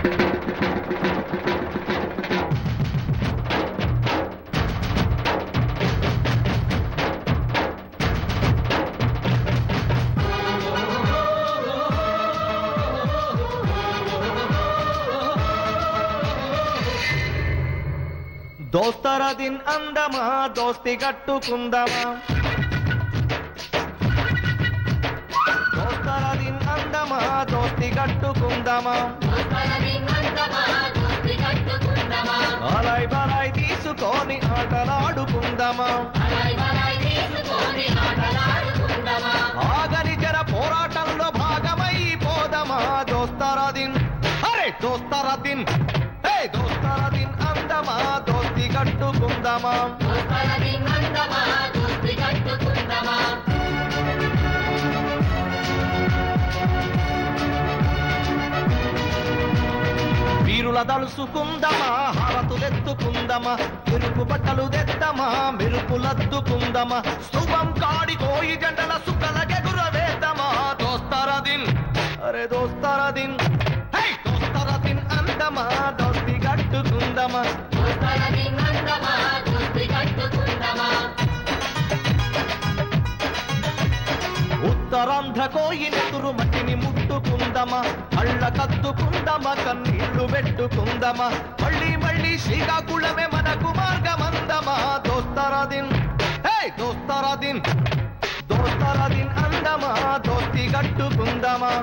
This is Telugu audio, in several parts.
దోస్తర దిన్ అందమా దోస్తి కట్టుకుందమా దోస్తర దిన్ అందమా దోస్తి కట్టుకుందమా అలాయ్ బలాయ్ తీసుకొని ఆటలాడుకుందమా ఆగని జర పోరాటంలో భాగమైపోదమా దోస్తర దిన్ అరే దోస్తర దిన్ హే దోస్తర దిన్ అందమా దోస్తి కట్టుకుందమా వీరుల దలుసుకుందమా హారతులెత్తుకుందమా ఎరుపు బట్టలు తెద్దమా మెరుపులద్దుకుందమా స్థూపం కాడి కోయి జెండల సుక్కల గెగురవేద్దమా దోస్తరా దిన్ అరే దోస్తరా దిన్ హై దోస్తరా దిన్ అందమా దోస్తి కట్టుకుందమా ఉత్తరాంధ్ర కోయి నెతురు మట్టిని ముట్టుకుందమా కళ్ళ కత్తుకుందమా కన్నీళ్లు పెట్టుకుందమా మళ్ళీ మళ్ళీ శ్రీకాకుళమే మనకు మార్గమందమా దోస్తరాదిన్ హే దోస్తరాదిన్ దోస్తరాదిన్ అందమా దోస్తి కట్టుకుందమా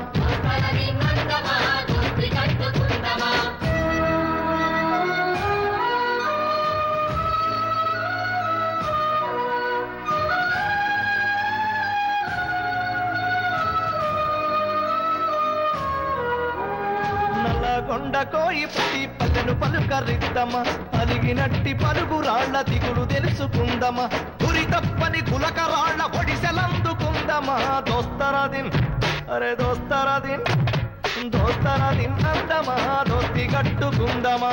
నల్లగొండ కోయి ప్రతి పల్లెను పలుకరిద్దమా అలిగినట్టి పలుగు రాళ్ల దిగులు తెలుసుకుందమా గురి తప్పని కులక రాళ్ల ఒడిసెలందుకుందమా దోస్తరాదిన్ అరే దోస్తరాదిన్ దోస్తరాదిన్ అందమా దోస్తి కట్టుకుందమా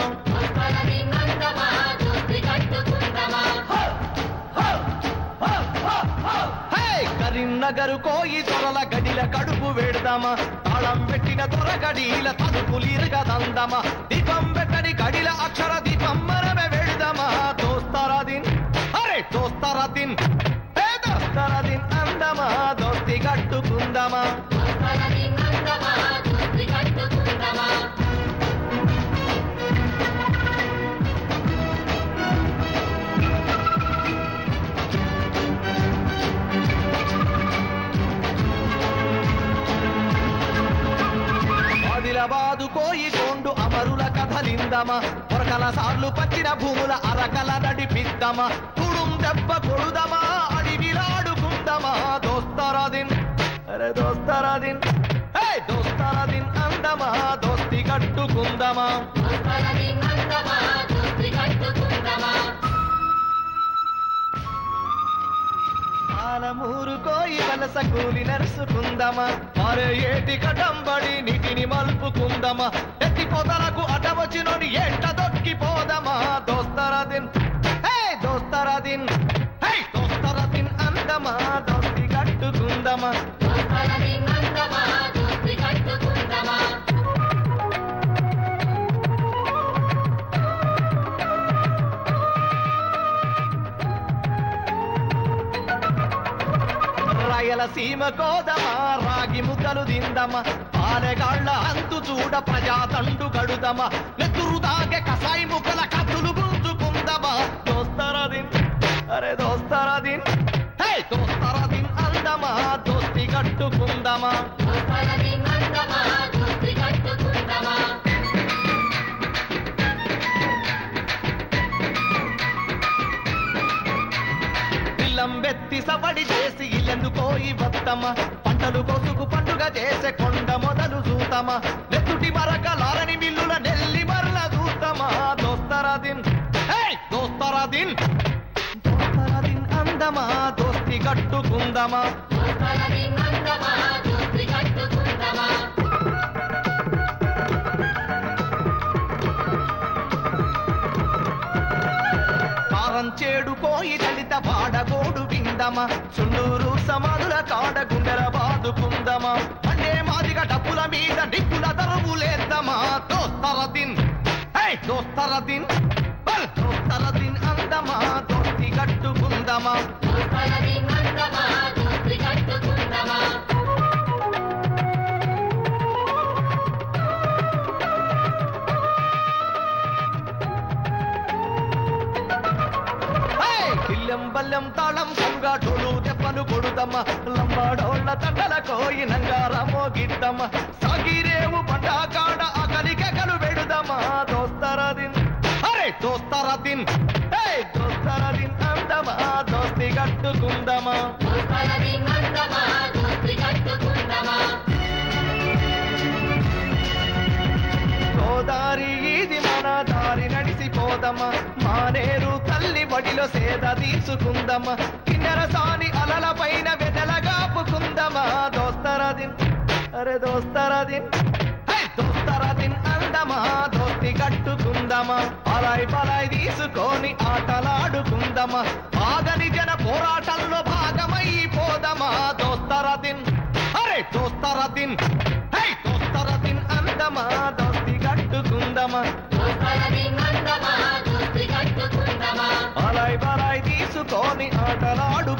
హే కరీంనగర్ కోయి దొరల గడిల కడుపు వేడదామా తాళం పెట్టిన దొర గడిల తలుపులిరగదందమా దీపం పెట్టని గడిల అక్షర దీపం మనమే వెళదామా దోస్తరాదిన్ అరే దోస్తరాదిన్ హే దోస్తరాదిన్ అందమా దోస్తి కట్టుకుందమా ఆదిలాబాదు కోయి కొండు అమరుల కథలిందమా పొరకల సార్లు పచ్చిన భూముల అరకల నడిపిద్దమా కుడుం దెబ్బ కొడుదమా అడివిలాడుకుందమా దోస్తరాదిన్ అరే దోస్తరాదిన్ హే దోస్తరాదిన్ అందమా దోస్తి కట్టుకుందమా ఆలమూరు కోయి వలస కూలి నరుసుకుందమా మరే ఏటి కటంబడి నీటిని మలుపుకుందమా ఎత్తి పొదలకు అటవచ్చినోని ఎట్ట దొక్కిపోదమా దోస్తరాదిన్ హే దోస్తరాదిన్ హే దోస్తరాదిన్ అందమా దోస్తి కట్టుకుందమా రాయలసీమ కోదమా రాగి ముద్దలు దిందమా పాలెగాళ్ళ అంతు చూడ ప్రజాతండు గడుదమా నెత్తురు దాగే కసాయి ముక్కల కత్తులు గుంజుకుందమా దోస్తరాదిన్ అరే దోస్తరాదిన్ హే దోస్తరాదిన్ అందమా దోస్తి కట్టుకుందమా పిల్లంబెత్తి సవడి చేసి ఇల్లెందు పోయి వత్తమా పంటలు కొసుకు పండుగ చేసే కొండ మొదలు చూతమా నెత్తుటి మరకలారని మిల్లుల నెల్లి మరల చూతమా దోస్తరాదిన్ హే దోస్తరాదిన్ దోస్తరాదిన్ అందమా దోస్తి కట్టుకుందమా కారం చేడు కోయి దళిత పాడగోడు విందమా చుండూరు సమాధుల కాడ గుండెల బాదుకుందమా అంటే మాదిగ దండిగా డబ్బుల మీద నిప్పుల దరువులేద్దామా దోస్తర దిన్ హే దోస్తర దిన్ బల్ దోస్తర దిన్ అందమా దోస్తి కట్టుకుందమా దోస్తలది అందమా దోస్తి కట్టుకుందమా హే ఇల్లెం బల్లెం తాళం సంగాటోలు దెబ్బలు కొడుదమ్మ లంబాడోళ్ళ తండల కోయినంగా రమోగిద్దమ్మ సాగిరేవు పంట కాడ అకలికెకలు పెడుదమ్మా దోస్తర దిన్ అరే దోస్తర దిన్ హే దోస్తర దిన్ అందమా దోస్తి కట్టుకుందమా దోస్తలది అందమా దోస్తి కట్టుకుందమా గోదారి ఇది మన దారి నడిసిపోదమ్మా మానేరు తల్లి బడిలో సేద తీసుకుందమ్మా కిన్నెర సాని అలల పైన వెదలగాపుకుందమా దోస్తరదిన్ అరే దోస్తరదిన్ హే దోస్తరదిన్ అందమా దోస్తి కట్టుకుందమా అలాయ్ పలాయ్ తీసుకొని ఆటలాడుకుందమా ఆగని జన పోరాటంలో భాగమైపోదమా దోస్తరదిన్ అరే దోస్తరదిన్ హే దోస్తరదిన్ అందమా దోస్తి కట్టుకుందమా దోస్తలది అందమా దోస్తి కట్టుకుందమా అలాయ్ బలాయ్ తీసుకొని ఆటలాడు